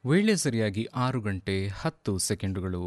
ವೇಳೆ ಸರಿಯಾಗಿ ಆರು ಗಂಟೆ ಹತ್ತು ಸೆಕೆಂಡುಗಳು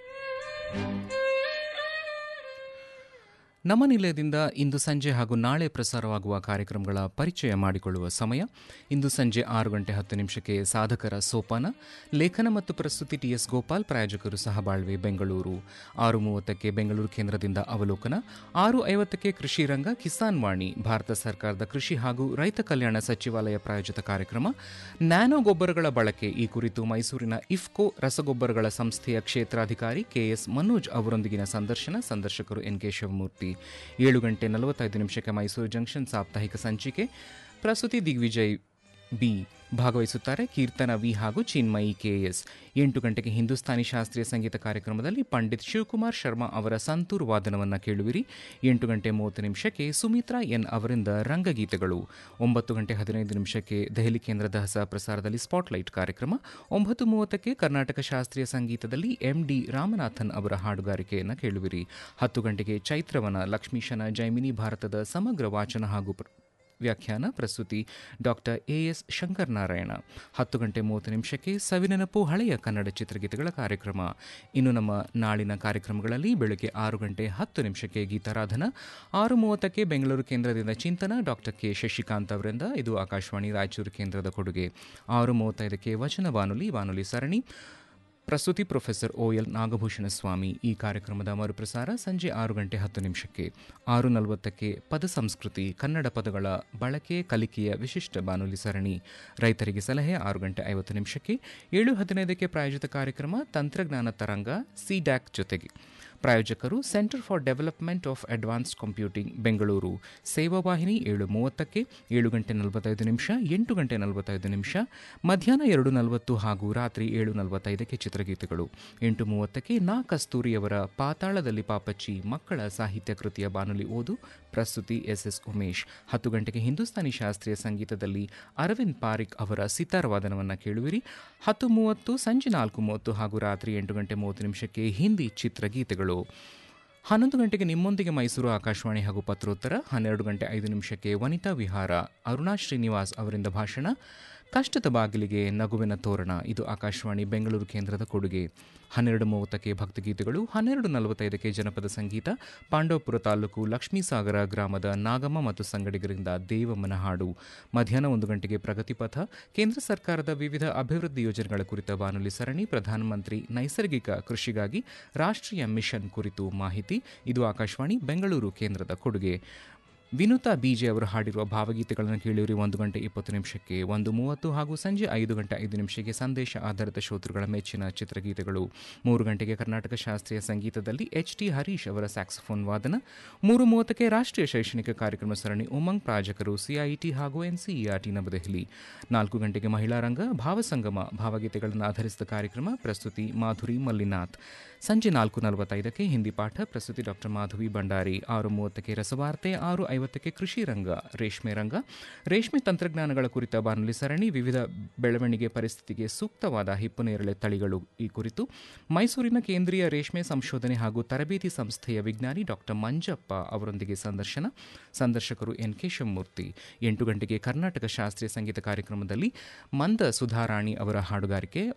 ನಮ್ಮ ನಿಲಯದಿಂದ ಇಂದು ಸಂಜೆ ಹಾಗೂ ನಾಳೆ ಪ್ರಸಾರವಾಗುವ ಕಾರ್ಯಕ್ರಮಗಳ ಪರಿಚಯ ಮಾಡಿಕೊಳ್ಳುವ ಸಮಯ ಇಂದು ಸಂಜೆ ಆರು ಗಂಟೆ ಹತ್ತು ನಿಮಿಷಕ್ಕೆ ಸಾಧಕರ ಸೋಪಾನ ಲೇಖನ ಮತ್ತು ಪ್ರಸ್ತುತಿ ಟಿಎಸ್ ಗೋಪಾಲ್ ಪ್ರಾಯೋಜಕರು ಸಹಬಾಳ್ವೆ ಬೆಂಗಳೂರು ಆರು ಮೂವತ್ತಕ್ಕೆ ಬೆಂಗಳೂರು ಕೇಂದ್ರದಿಂದ ಅವಲೋಕನ ಆರು ಐವತ್ತಕ್ಕೆ ಕೃಷಿ ರಂಗ ಕಿಸಾನ್ ವಾಣಿ ಭಾರತ ಸರ್ಕಾರದ ಕೃಷಿ ಹಾಗೂ ರೈತ ಕಲ್ಯಾಣ ಸಚಿವಾಲಯ ಪ್ರಾಯೋಜಿತ ಕಾರ್ಯಕ್ರಮ ನ್ಯಾನೋ ಗೊಬ್ಬರಗಳ ಬಳಕೆ ಈ ಕುರಿತು ಮೈಸೂರಿನ ಇಫ್ಕೋ ರಸಗೊಬ್ಬರಗಳ ಸಂಸ್ಥೆಯ ಕ್ಷೇತ್ರಾಧಿಕಾರಿ ಕೆಎಸ್ ಮನೋಜ್ ಅವರೊಂದಿಗಿನ ಸಂದರ್ಶನ ಸಂದರ್ಶಕರು ಎನ್ ಕೆ ಶಿವಮೂರ್ತಿ ಏಳು ಗಂಟೆ ನಲವತ್ತೈದು ನಿಮಿಷಕ್ಕೆ ಮೈಸೂರು ಜಂಕ್ಷನ್ ಸಾಪ್ತಾಹಿಕ ಸಂಚಿಕೆ ಪ್ರಸ್ತುತಿ ದಿಗ್ವಿಜಯ್ ಬಿ ಭಾಗವಹಿಸುತ್ತಾರೆ ಕೀರ್ತನ ವಿ ಹಾಗೂ ಚಿನ್ಮಯಿ ಕೆಎಸ್ ಎಂಟು ಗಂಟೆಗೆ ಹಿಂದೂಸ್ತಾನಿ ಶಾಸ್ತ್ರೀಯ ಸಂಗೀತ ಕಾರ್ಯಕ್ರಮದಲ್ಲಿ ಪಂಡಿತ್ ಶಿವಕುಮಾರ್ ಶರ್ಮಾ ಅವರ ಸಂತೂರ್ ವಾದನವನ್ನು ಕೇಳುವಿರಿ ಎಂಟು ಗಂಟೆ ಮೂವತ್ತು ನಿಮಿಷಕ್ಕೆ ಸುಮಿತ್ರಾ ಎನ್ ಅವರಿಂದ ರಂಗಗೀತೆಗಳು ಒಂಬತ್ತು ಗಂಟೆ ಹದಿನೈದು ನಿಮಿಷಕ್ಕೆ ದೆಹಲಿ ಕೇಂದ್ರದ ಹೊಸ ಪ್ರಸಾರದಲ್ಲಿ ಸ್ಪಾಟ್ಲೈಟ್ ಕಾರ್ಯಕ್ರಮ ಒಂಬತ್ತು ಮೂವತ್ತಕ್ಕೆ ಕರ್ನಾಟಕ ಶಾಸ್ತ್ರೀಯ ಸಂಗೀತದಲ್ಲಿ ಎಂ ಡಿ ರಾಮನಾಥನ್ ಅವರ ಹಾಡುಗಾರಿಕೆಯನ್ನು ಕೇಳುವಿರಿ ಹತ್ತು ಗಂಟೆಗೆ ಚೈತ್ರವನ ಲಕ್ಷ್ಮೀಶನ ಜೈಮಿನಿ ಭಾರತದ ಸಮಗ್ರ ವಾಚನ ಹಾಗೂ ಪ್ರ- ವ್ಯಾಖ್ಯಾನ ಪ್ರಸ್ತುತಿ ಡಾಕ್ಟರ್ ಎ ಎಸ್ ಶಂಕರನಾರಾಯಣ ಹತ್ತು ಗಂಟೆ ಮೂವತ್ತು ನಿಮಿಷಕ್ಕೆ ಸವಿನೆನಪು ಹಳೆಯ ಕನ್ನಡ ಚಿತ್ರಗೀತೆಗಳ ಕಾರ್ಯಕ್ರಮ ಇನ್ನು ನಮ್ಮ ನಾಳಿನ ಕಾರ್ಯಕ್ರಮಗಳಲ್ಲಿ ಬೆಳಗ್ಗೆ ಆರು ಗಂಟೆ ಹತ್ತು ನಿಮಿಷಕ್ಕೆ ಗೀತಾರಾಧನ ಆರು ಮೂವತ್ತಕ್ಕೆ ಬೆಂಗಳೂರು ಕೇಂದ್ರದಿಂದ ಚಿಂತನ ಡಾಕ್ಟರ್ ಕೆ ಶಶಿಕಾಂತ್ ಅವರಿಂದ ಇದು ಆಕಾಶವಾಣಿ ರಾಯಚೂರು ಕೇಂದ್ರದ ಕೊಡುಗೆ ಆರು ಮೂವತ್ತೈದಕ್ಕೆ ವಚನ ಬಾನುಲಿ ಬಾನುಲಿ ಸರಣಿ ಪ್ರಸ್ತುತಿ professor O L Nagabhushana Swamy ಈ ಕಾರ್ಯಕ್ರಮದ ಮರುಪ್ರಸಾರ ಸಂಜೆ ಆರು ಗಂಟೆ ಹತ್ತು ನಿಮಿಷಕ್ಕೆ ಆರು ನಲವತ್ತಕ್ಕೆ ಪದ ಸಂಸ್ಕೃತಿ ಕನ್ನಡ ಪದಗಳ ಬಳಕೆ ಕಲಿಕೆಯ ವಿಶಿಷ್ಟ ಬಾನುಲಿ ಸರಣಿ ರೈತರಿಗೆ ಸಲಹೆ ಆರು ಗಂಟೆ ಐವತ್ತು ನಿಮಿಷಕ್ಕೆ ಏಳು ಹದಿನೈದಕ್ಕೆ ಪ್ರಾಯೋಜಿತ ಕಾರ್ಯಕ್ರಮ ತಂತ್ರಜ್ಞಾನ ತರಂಗ ಸಿಡ್ಯಾಕ್ ಜೊತೆಗೆ ಪ್ರಾಯೋಜಕರು centre for development of advanced computing Bengaluru ಸೇವಾ ವಾಹಿನಿ ಏಳು ಮೂವತ್ತಕ್ಕೆ ಏಳು ಗಂಟೆ ನಲವತ್ತೈದು ನಿಮಿಷ ಎಂಟು ಗಂಟೆ ನಲವತ್ತೈದು ನಿಮಿಷ ಮಧ್ಯಾಹ್ನ ಎರಡು ನಲವತ್ತು ಹಾಗೂ ರಾತ್ರಿ ಏಳು ನಲವತ್ತೈದಕ್ಕೆ ಚಿತ್ರಗೀತೆಗಳು ಎಂಟು ಮೂವತ್ತಕ್ಕೆ ನಾ ಕಸ್ತೂರಿಯವರ ಪಾತಾಳದಲ್ಲಿ ಪಾಪಚ್ಚಿ ಮಕ್ಕಳ ಸಾಹಿತ್ಯ ಕೃತಿಯ ಬಾನುಲಿ ಓದು ಪ್ರಸ್ತುತಿ ಎಸ್ ಎಸ್ ಉಮೇಶ್ ಹತ್ತು ಗಂಟೆಗೆ ಹಿಂದೂಸ್ತಾನಿ ಶಾಸ್ತ್ರೀಯ ಸಂಗೀತದಲ್ಲಿ ಅರವಿಂದ್ ಪಾರಿಕ್ ಅವರ ಸಿತಾರ್ ವಾದನವನ್ನು ಕೇಳುವಿರಿ ಹತ್ತು ಮೂವತ್ತು ಸಂಜೆ ನಾಲ್ಕು ಮೂವತ್ತು ಹಾಗೂ ರಾತ್ರಿ ಎಂಟು ಗಂಟೆ ಮೂವತ್ತು ನಿಮಿಷಕ್ಕೆ ಹಿಂದಿ ಚಿತ್ರಗೀತೆಗಳು ಹನ್ನೊಂದು ಗಂಟೆಗೆ ನಿಮ್ಮೊಂದಿಗೆ ಮೈಸೂರು ಆಕಾಶವಾಣಿ ಹಾಗೂ ಪತ್ರೋತ್ತರ ಹನ್ನೆರಡು ಗಂಟೆ ಐದು ನಿಮಿಷಕ್ಕೆ ವನಿತಾ ವಿಹಾರ ಅರುಣಾ ಶ್ರೀನಿವಾಸ್ ಅವರಿಂದ ಭಾಷಣ ಕಷ್ಟದ ಬಾಗಿಲಿಗೆ ನಗುವಿನ ತೋರಣ ಇದು ಆಕಾಶವಾಣಿ ಬೆಂಗಳೂರು ಕೇಂದ್ರದ ಕೊಡುಗೆ ಹನ್ನೆರಡು ಮೂವತ್ತಕ್ಕೆ ಭಕ್ತಿಗೀತೆಗಳು ಹನ್ನೆರಡು ನಲವತ್ತೈದಕ್ಕೆ ಜನಪದ ಸಂಗೀತ ಪಾಂಡವಪುರ ತಾಲೂಕು ಲಕ್ಷ್ಮೀಸಾಗರ ಗ್ರಾಮದ ನಾಗಮ್ಮ ಮತ್ತು ಸಂಗಡಿಗರಿಂದ ದೇವಮ್ಮನ ಹಾಡು ಮಧ್ಯಾಹ್ನ ಒಂದು ಗಂಟೆಗೆ ಪ್ರಗತಿಪಥ ಕೇಂದ್ರ ಸರ್ಕಾರದ ವಿವಿಧ ಅಭಿವೃದ್ಧಿ ಯೋಜನೆಗಳ ಕುರಿತ ಬಾನುಲಿ ಸರಣಿ ಪ್ರಧಾನಮಂತ್ರಿ ನೈಸರ್ಗಿಕ ಕೃಷಿಗಾಗಿ ರಾಷ್ಟ್ರೀಯ ಮಿಷನ್ ಕುರಿತು ಮಾಹಿತಿ ಇದು ಆಕಾಶವಾಣಿ ಬೆಂಗಳೂರು ಕೇಂದ್ರದ ಕೊಡುಗೆ ವಿನುತಾ ಬಿಜೆ ಅವರು ಹಾಡಿರುವ ಭಾವಗೀತೆಗಳನ್ನು ಕೇಳಿರಿ ಒಂದು ಗಂಟೆ ಇಪ್ಪತ್ತು ನಿಮಿಷಕ್ಕೆ ಒಂದು ಮೂವತ್ತು ಹಾಗೂ ಸಂಜೆ ಐದು ಗಂಟೆ ಐದು ನಿಮಿಷಕ್ಕೆ ಸಂದೇಶ ಆಧಾರಿತ ಶ್ರೋತೃಗಳ ಮೆಚ್ಚಿನ ಚಿತ್ರಗೀತೆಗಳು ಮೂರು ಗಂಟೆಗೆ ಕರ್ನಾಟಕ ಶಾಸ್ತ್ರೀಯ ಸಂಗೀತದಲ್ಲಿ ಎಚ್ ಟಿ ಹರೀಶ್ ಅವರ ಸ್ಯಾಕ್ಸಫೋನ್ ವಾದನ ಮೂರು ಮೂವತ್ತಕ್ಕೆ ರಾಷ್ಟ್ರೀಯ ಶೈಕ್ಷಣಿಕ ಕಾರ್ಯಕ್ರಮ ಸರಣಿ ಉಮಂಗ್ ಪ್ರಾಯೋಜಕರು ಸಿಐಟಿ ಹಾಗೂ ಎನ್ಸಿಇಆರ್ಟಿ ನವದೆಹಲಿ ನಾಲ್ಕು ಗಂಟೆಗೆ ಮಹಿಳಾ ರಂಗ ಭಾವಸಂಗಮ ಭಾವಗೀತೆಗಳನ್ನು ಆಧರಿಸಿದ ಕಾರ್ಯಕ್ರಮ ಪ್ರಸ್ತುತಿ ಮಾಧುರಿ ಮಲ್ಲಿನಾಥ್ ಸಂಜೆ ನಾಲ್ಕು ನಲವತ್ತೈದಕ್ಕೆ ಹಿಂದಿ ಪಾಠ ಪ್ರಸ್ತುತಿ ಡಾಕ್ಟರ್ ಮಾಧವಿ ಭಂಡಾರಿ ಆರು ಮೂವತ್ತಕ್ಕೆ ರಸವಾರ್ತೆ ಆರು ಐವತ್ತಕ್ಕೆ ಕೃಷಿ ರಂಗ ರೇಷ್ಮೆ ರಂಗ ರೇಷ್ಮೆ ತಂತ್ರಜ್ಞಾನಗಳ ಕುರಿತ ಬಾನುಲಿ ಸರಣಿ ವಿವಿಧ ಬೆಳವಣಿಗೆ ಪರಿಸ್ಥಿತಿಗೆ ಸೂಕ್ತವಾದ ಹಿಪ್ಪುನೇರಳೆ ತಳಿಗಳು ಈ ಕುರಿತು ಮೈಸೂರಿನ ಕೇಂದ್ರೀಯ ರೇಷ್ಮೆ ಸಂಶೋಧನೆ ಹಾಗೂ ತರಬೇತಿ ಸಂಸ್ಥೆಯ ವಿಜ್ಞಾನಿ ಡಾಕ್ಟರ್ ಮಂಜಪ್ಪ ಅವರೊಂದಿಗೆ ಸಂದರ್ಶನ ಸಂದರ್ಶಕರು ಎನ್ ಕೆ ಶಿವಮೂರ್ತಿ ಎಂಟು ಗಂಟೆಗೆ ಕರ್ನಾಟಕ ಶಾಸ್ತ್ರೀಯ ಸಂಗೀತ ಕಾರ್ಯಕ್ರಮದಲ್ಲಿ ಮಂದ ಸುಧಾರಾಣಿ ಅವರ ಹಾಡುಗಾರಿಕೆ